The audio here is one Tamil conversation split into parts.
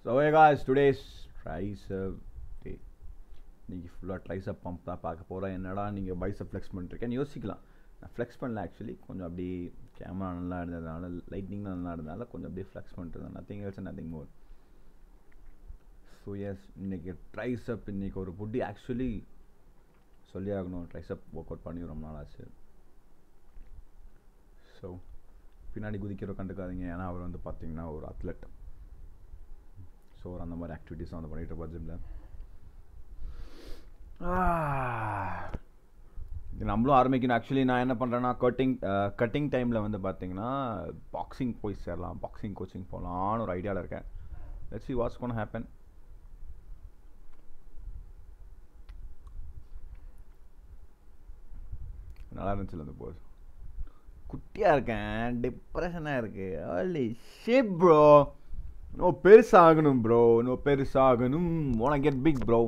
So hey guys, today's tricep day. இன்னைக்கு ஃபுல்லாக ட்ரைசப் பம்ப் தான் பார்க்க போகிறேன் என்னடா நீங்கள் பைசப் ஃப்ளெக்ஸ் பண்ணிருக்கேன்னு யோசிக்கலாம் நான் ஃப்ளெக்ஸ் பண்ணல ஆக்சுவலி கொஞ்சம் அப்படி கேமரா நல்லா இருந்ததுனால லைட்னிங் நல்லா இருந்ததுனால கொஞ்சம் அப்படியே ஃப்ளெக்ஸ் பண்ணிட்டு nothing else nothing more so yes இன்னைக்கு ட்ரைசப் இன்னைக்கு ஒரு புட்டி ஆக்சுவலி சொல்லி ஆகணும் ட்ரைசப் ஒர்க் அவுட் பண்ணி ரொம்ப நாள் ஆச்சு ஸோ பின்னாடி குதிக்கிற கண்டுக்காதீங்க ஏன்னா அவர் வந்து பார்த்தீங்கன்னா ஒரு அத்லெட் ஸோ ஒரு அந்த மாதிரி ஆக்டிவிட்டிஸ் வந்து பண்ணிட்டு இருப்பார் ஜிம்மில் நம்மளும் ஆரம்பிக்கணும் ஆக்சுவலி நான் என்ன பண்ணுறேன்னா கட்டிங் கட்டிங் டைமில் வந்து பார்த்தீங்கன்னா பாக்ஸிங் போய் சேரலாம் பாக்ஸிங் கோச்சிங் போகலான்னு ஒரு ஐடியாவில் இருக்கேன் let's see what's gonna happen நல்லா இருந்துச்சு அந்த போஸ் குட்டியாக இருக்கேன் டிப்ரெஷனாக இருக்கு ஆலி ஷேப் ப்ரோ நோ பெருசாகணும் ப்ரோ நோ பெருசாகணும் ஓன get big bro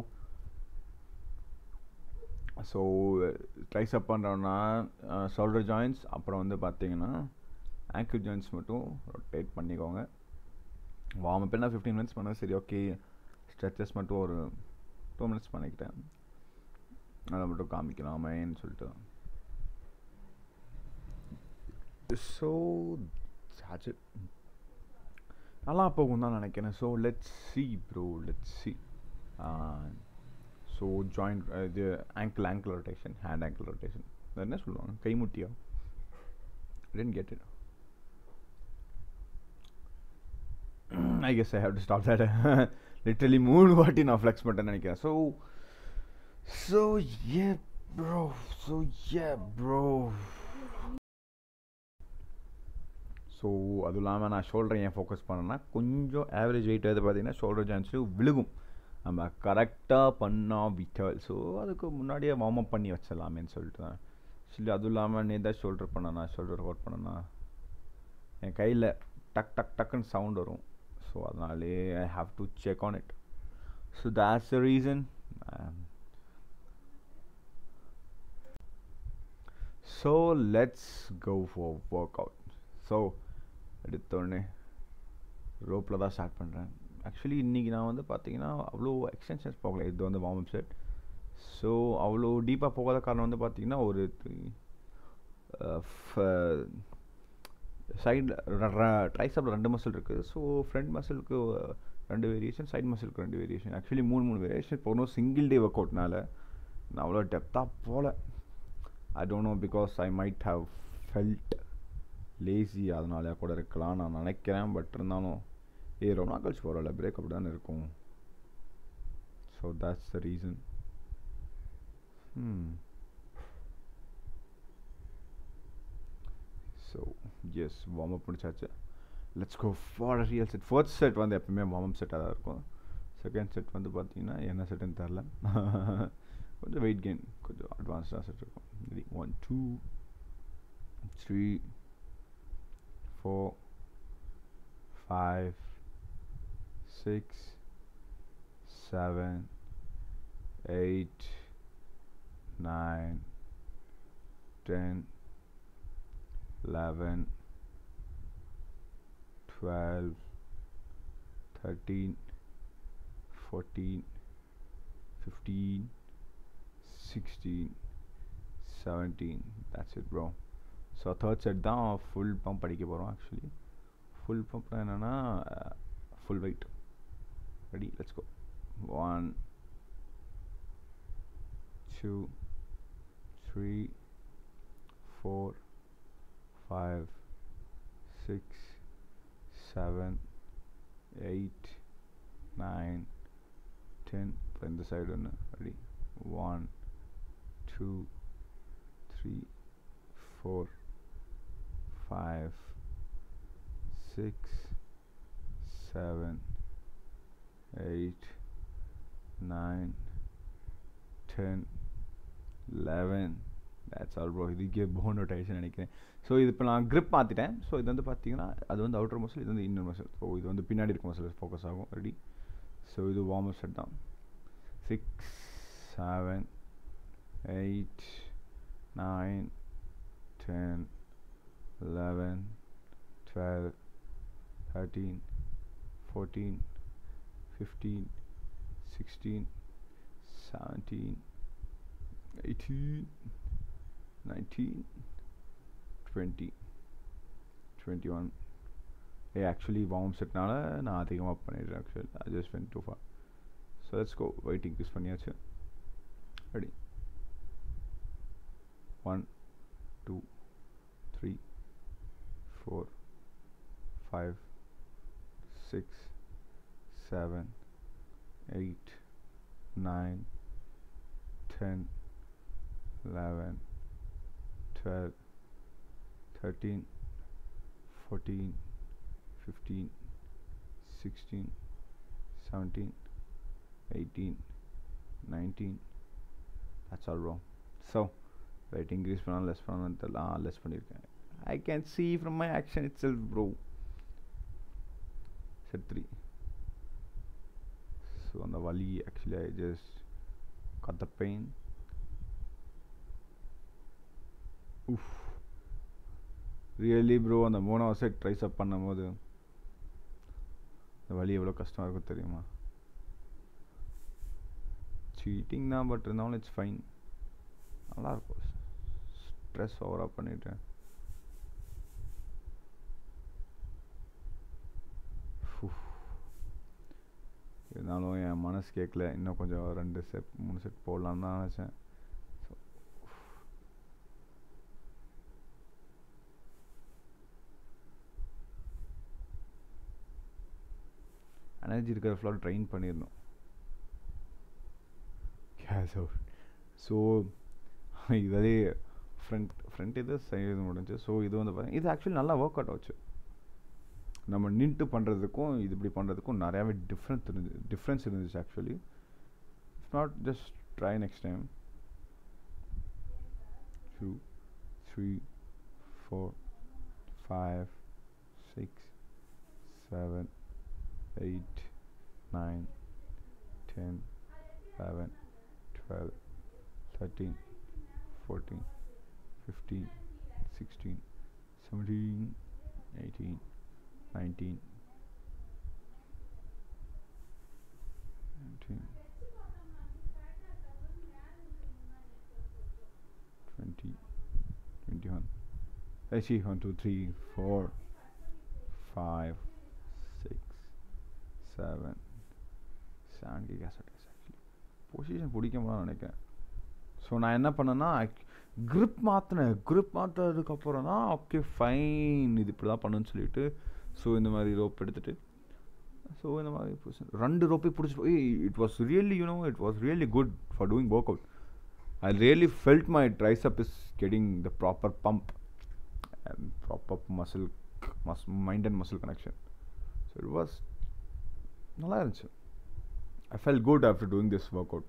so triceps பண்ணுறோன்னா ஷோல்டர் ஜாயின்ஸ் அப்புறம் வந்து பார்த்தீங்கன்னா ஆங்கிள் ஜாயின்ஸ் மட்டும் ரொட்டேட் பண்ணிக்கோங்க வார்ம் அப் என்ன ஃபிஃப்டீன் மினிட்ஸ் பண்ணால் சரி ஓகே ஸ்ட்ரெச்சஸ் மட்டும் ஒரு டூ மினிட்ஸ் பண்ணிக்கிட்டேன் அதை மட்டும் காமிக்கலாமேன்னு சொல்லிட்டு ஸோ that's it நல்லா போகும் தான் நினைக்கிறேன் so let's see bro let's see so joint இது angle angle rotation hand angle rotation என்ன சொல்லுவாங்க கைமுட்டியா டென்ட் get it I guess I have to stop that literally மூணு வாட்டி நான் ஃப்ளெக்ஸ் பண்ணிட்டேன்னு நினைக்கிறேன் so so uh bro so uh bro so அதுவும் இல்லாமல் நான் ஷோல்டர் ஏன் ஃபோக்கஸ் பண்ணேன்னா கொஞ்சம் ஆவரேஜ் வெயிட் வந்து பார்த்தீங்கன்னா ஷோல்டர் ஜாயின்ஸ்லையும் விழுகும் நம்ம கரெக்டாக பண்ணால் விட்டல் ஸோ அதுக்கு முன்னாடியே வார்ம் அப் பண்ணி வச்சிடலாமேன்னு சொல்லிட்டு தான் ஆக்சுவலி அதுவும் இல்லாமல் நீ தான் ஷோல்டர் பண்ணனா ஷோல்டர் ஒர்க் பண்ணனா என் கையில் டக் டக் டக்குன்னு சவுண்ட் வரும் ஸோ அதனாலே I have to check on it so that's the reason so let's go for work out so எடுத்தோடனே ரோப்பில் தான் ஸ்டார்ட் பண்ணுறேன் ஆக்சுவலி இன்றைக்கி நான் வந்து பார்த்தீங்கன்னா அவ்வளோ எக்ஸ்டென்ஷன்ஸ் போகல இது வந்து வார்ம் அப் செட் ஸோ அவ்வளோ டீப்பாக போகாத காரணம் வந்து பார்த்தீங்கன்னா ஒரு சைடில் ட்ரைஸப்பில் ரெண்டு மசில் இருக்குது ஸோ ஃப்ரண்ட் மசிலுக்கு ரெண்டு வேரியேஷன் சைட் மசிலுக்கு ரெண்டு வேரியேஷன் ஆக்சுவலி மூணு மூணு வேரியேஷன் போகணும் சிங்கிள் டே ஒர்க் அவுட்னால நான் அவ்வளோ டெப்த்தாக போகல I don't know because I might have felt lazy அதனால கூட இருக்கலாம் நான் நினைக்கிறேன் பட் இருந்தாலும் ஏ ரொம்ப நாள் கழிச்சு போகிறோம்ல பிரேக் அப்படி தானே இருக்கும் so that's the reason so yes warm up முடிச்சாச்சு let's go for real set first set வந்து எப்பவுமே வார்ம் அப் செட்டாக தான் இருக்கும் செகண்ட் செட் வந்து பார்த்தீங்கன்னா என்ன செட்டுன்னு தெரில கொஞ்சம் வெயிட் கெயின் கொஞ்சம் அட்வான்ஸ்டாக செட் இருக்கும் ready one two three four, five, six, seven, eight, nine, ten, eleven, twelve, thirteen, fourteen, fifteen, sixteen, seventeen. That's it, bro. So third set தான் ஃபுல் பம்ப் அடிக்க போகிறோம் ஆக்சுவலி ஃபுல் பம்ப்னா என்னென்னா full weight ready let's go one two three four five six seven eight nine ten இப்போ இந்த சைடு ஒன்று ready one two three four five, six, seven, eight, nine, ten, eleven. That's all bro இதுக்கே போன் ரொட்டேஷன் நினைக்கிறேன் ஸோ இது இப்போ நான் grip மாற்றிட்டேன் ஸோ இது வந்து பார்த்தீங்கன்னா அது வந்து அவுட்டர் மசில் இது வந்து இன்னர் மசில் ஸோ இது வந்து பின்னாடி இருக்க மசில் ஃபோக்கஸ் ஆகும் ரெடி ஸோ இது வார்ம் அப் செட் தான் six seven eight nine ten 11, 12, 13, 14, fifteen sixteen seventeen eighteen nineteen twenty twenty one uh actually warm செட்னால நான் அதிகமாக பண்ணிடுறேன் actually I just went too far so let's go weight increase பண்ணியாச்சு ready one two three four five six seven eight nine ten eleven twelve thirteen fourteen fifteen sixteen seventeen eighteen nineteen that's all wrong so weight increase பண்ணலாம் லெஸ் பண்ணலாம் தெரியல ஆ லெஸ் பண்ணியிருக்கேன் I can see from my action itself bro set three so அந்த வலி actually I just cut the pain உஃப் ரியலி ப்ரோ அந்த மூணாவது செட் ட்ரைஸ் அப் பண்ணும்போது இந்த வலி எவ்வளோ கஷ்டமாக இருக்கும் தெரியுமா சீட்டிங் தான் பட் இருந்தாலும் இட்ஸ் ஃபைன் நல்லாயிருக்கும் ஸ்ட்ரெஸ் ஓவராக பண்ணிட்டேன் இருந்தாலும் என் மனசு கேட்கல இன்னும் கொஞ்சம் ரெண்டு செட் மூணு செட் போடலான்னு தான் நினச்சேன் எனர்ஜி இருக்கிற ஃபுல்லாக ட்ரெயின் பண்ணிடணும் கேஸ் அவுட் ஸோ இதே ஃப்ரண்ட் ஃப்ரண்ட் இது சைடு முடிஞ்சு ஸோ இது வந்து பார்த்தீங்கன்னா இது ஆக்சுவலி நல்லா ஒர்க் அவுட் ஆச்சு நம்ம நின்ட்டு பண்ணுறதுக்கும் இது இப்படி பண்ணுறதுக்கும் நிறையாவே டிஃப்ரென்ஸ் இருந்துச்சு டிஃப்ரென்ஸ் இருந்துச்சு actually it's not just try next time two three four five six seven eight nine ten eleven 12, 13, 14, 15, 16, 17, 18, 19, 19, 20, 21. I see 1, 2, 3, 4, 5, 6, 7, 7 gigas actually. Position பிடிக்க முடியாது நினைக்கிறேன் ஸோ நான் என்ன பண்ணேன்னா க்ரிப் மாற்றினேன் க்ரிப் மாற்றினதுக்கப்புறம் தான் ஓகே ஃபைன் இது இப்படி தான் பண்ணுன்னு சொல்லிட்டு ஸோ இந்த மாதிரி ரோப் எடுத்துகிட்டு ஸோ இந்த மாதிரி பொசிஷன் ரெண்டு ரோப்பை பிடிச்சிட்டு it was really you know it was really good for doing work out I really felt my triceps is getting the proper pump and proper muscle mus mind and muscle connection so it was நல்லா இருந்துச்சு I felt good after doing this workout.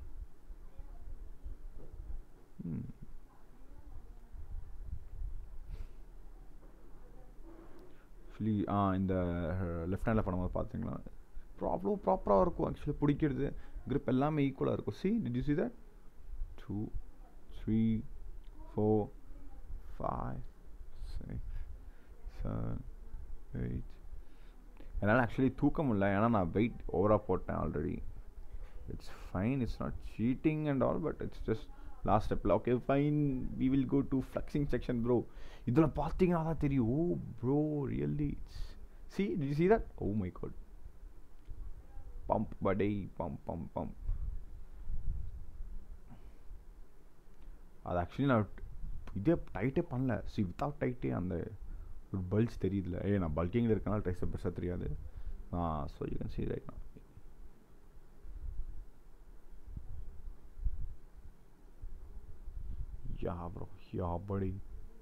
Hmm. Actually ah இந்த லெஃப்ட் ஹேண்டில் பண்ணும்போது பார்த்தீங்கன்னா அவ்வளோ ப்ராப்பராக இருக்கும் ஆக்சுவலி பிடிக்கிறது grip எல்லாமே ஈக்குவலாக இருக்கும் see did you see that two three four five six seven eight என்னால் ஆக்சுவலி தூக்க முடியல ஏன்னா நான் வெயிட் ஓவராக போட்டேன் already it's fine it's not cheating and all but it's just last ஸ்டெப்பில் okay fine we will go to flexing section bro இதில் பார்த்தீங்கன்னா தான் தெரியும் oh bro really it's see did see that oh my god pump படை பம்ப் பம்ப் பம்ப் அது ஆக்சுவலி நான் இதே டைட்டே பண்ணல சி வித்தவுட் டைட்டே அந்த ஒரு பல்ஸ் தெரியுதுல ஏ நான் பல்கிங்கில் இருக்கனால ட்ரைஸ் பெருசாக தெரியாது ah so you can see right நான் யா ப்ரோ யா படி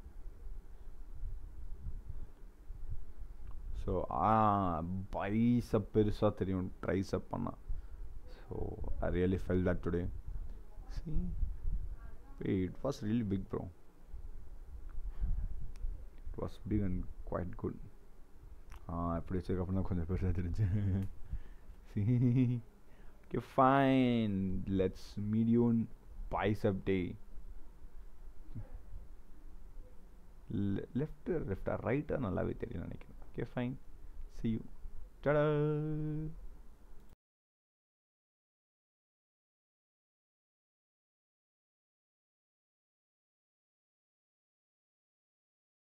ஸோ பைசப் பெருசாக தெரியும் ட்ரைஸப் பண்ணால் so I really fell that today see it was really big bro it was big and quite good ah எப்படி வச்சதுக்கப்புறம் தான் கொஞ்சம் பெருசாக தெரிஞ்சு சி ஓகே ஃபைன் லெட்ஸ் மீடியோன் பைசப் டே லெஃப்ட் லெஃப்டா ரைட்டாக நல்லாவே தெரியும் நினைக்கிறேன் ஓகே ஃபைன் சி யூ டடா